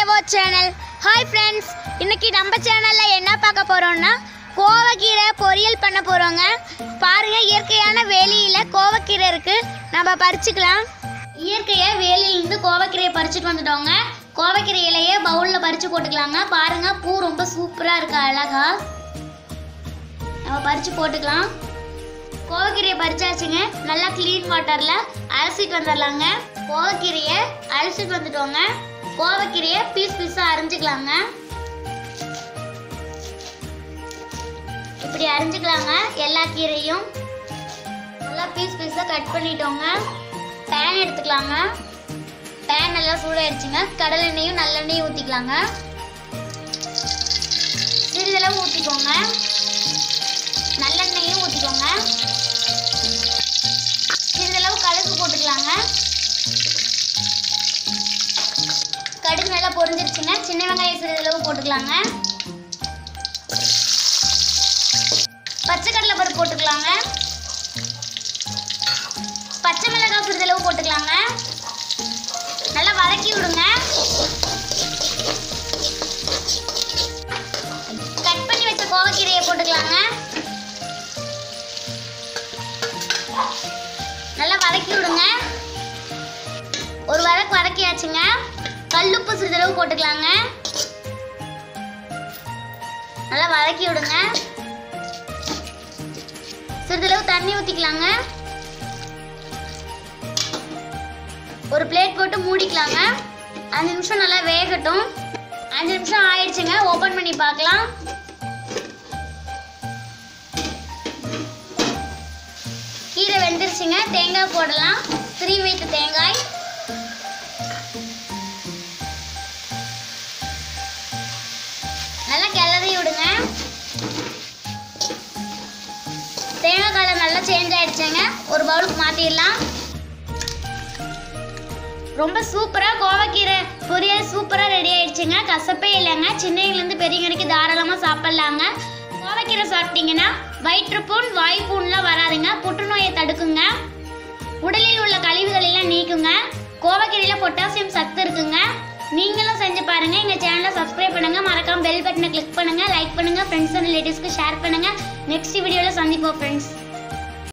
ஏவோ channel hi friends இன்னைக்கு நம்ம சேனலில் என்ன பார்க்க போகிறோம்னா கோவக்கீரை பொரியல் பண்ண போகிறோங்க பாருங்க இயற்கையான வேலியில் கோவக்கீரை இருக்குது நம்ம பறிச்சுக்கலாம் இயற்கையாக வேலியிலேருந்து கோவக்கீரையை பறிச்சுட்டு வந்துட்டோங்க கோவக்கீரை இலையை பவுலில் பறித்து போட்டுக்கலாங்க பாருங்க பூ ரொம்ப சூப்பராக இருக்கு அழகா நம்ம பறித்து போட்டுக்கலாம் கோவக்கீரையை பறிச்சாச்சுங்க நல்லா க்ளீன் வாட்டரில் அலசிட்டு வந்துடலாங்க கோவக்கீரையை அலசிட்டு வந்துட்டோங்க கோவக்கீரையை பீஸ் பீஸாக அரிஞ்சுக்கலாங்க இப்படி அரிஞ்சுக்கலாங்க எல்லா கீரையும் நல்லா பீஸ் பீஸாக கட் பண்ணிட்டோங்க பேன் எடுத்துக்கலாங்க பேன் நல்லா சூடாயிடுச்சுங்க கடலை எண்ணெயும் நல்லெண்ணெயும் ஊற்றிக்கலாங்க சிறிதளவு ஊற்றிக்கோங்க நல்லெண்ணெயும் ஊற்றிக்கோங்க சிறிதளவு கடுகு போட்டுக்கலாங்க கடுகு நல்லா பொரிஞ்சிருச்சுங்க சின்ன வெங்காயம் சிறிதளவு போட்டுக்கலாங்க பச்சை கடலை பருப்பு போட்டுக்கலாங்க பச்சை மிளகாய் சிறிதளவு போட்டுக்கலாங்க நல்லா வதக்கி விடுங்க கட் பண்ணி வச்ச கோவக்கீரையை போட்டுக்கலாங்க நல்லா வதக்கி விடுங்க ஒரு வதக்கு வதக்கியாச்சுங்க கல்லுப்பு சிறிதளவு போட்டுக்கலாங்க நல்லா வதக்கி விடுங்க சிறிதளவு தண்ணி ஊற்றிக்கலாங்க ஒரு பிளேட் போட்டு மூடிக்கலாங்க அஞ்சு நிமிஷம் நல்லா வேகட்டும் அஞ்சு நிமிஷம் ஆயிடுச்சுங்க ஓப்பன் பண்ணி பார்க்கலாம் கீரை வெந்துருச்சுங்க தேங்காய் போடலாம் திரி வைத்த தேங்காய் நல்லா கிளறி விடுங்க தேங்காய் கலர் நல்லா சேஞ்ச் ஆயிடுச்சுங்க ஒரு பவுலுக்கு மாற்றிடலாம் ரொம்ப சூப்பராக கோவக்கீரை பொரியல் சூப்பராக ரெடி ஆயிடுச்சுங்க கசப்பே இல்லைங்க சின்னவங்கலேருந்து பெரியவங்க தாராளமாக சாப்பிட்லாங்க கோவக்கீரை சாப்பிட்டீங்கன்னா வயிற்றுப்புண் வாய்ப்புண்லாம் வராதுங்க புற்றுநோயை தடுக்குங்க உடலில் உள்ள கழிவுகள் எல்லாம் நீக்குங்க கோவக்கீரையில் பொட்டாசியம் சத்து இருக்குங்க நீங்களும் செஞ்சு பாருங்க எங்க சேனலை சப்ஸ்கிரைப் பண்ணுங்க மறக்காம பெல் பட்டனை கிளிக் பண்ணுங்க லைக் பண்ணுங்க ஃப்ரெண்ட்ஸ் அண்ட் ரிலேட்டிவ்ஸ்க்கு ஷேர் பண்ணுங்க நெக்ஸ்ட் வீடியோல சந்திப்போம் ஃப்ரெண்ட்ஸ்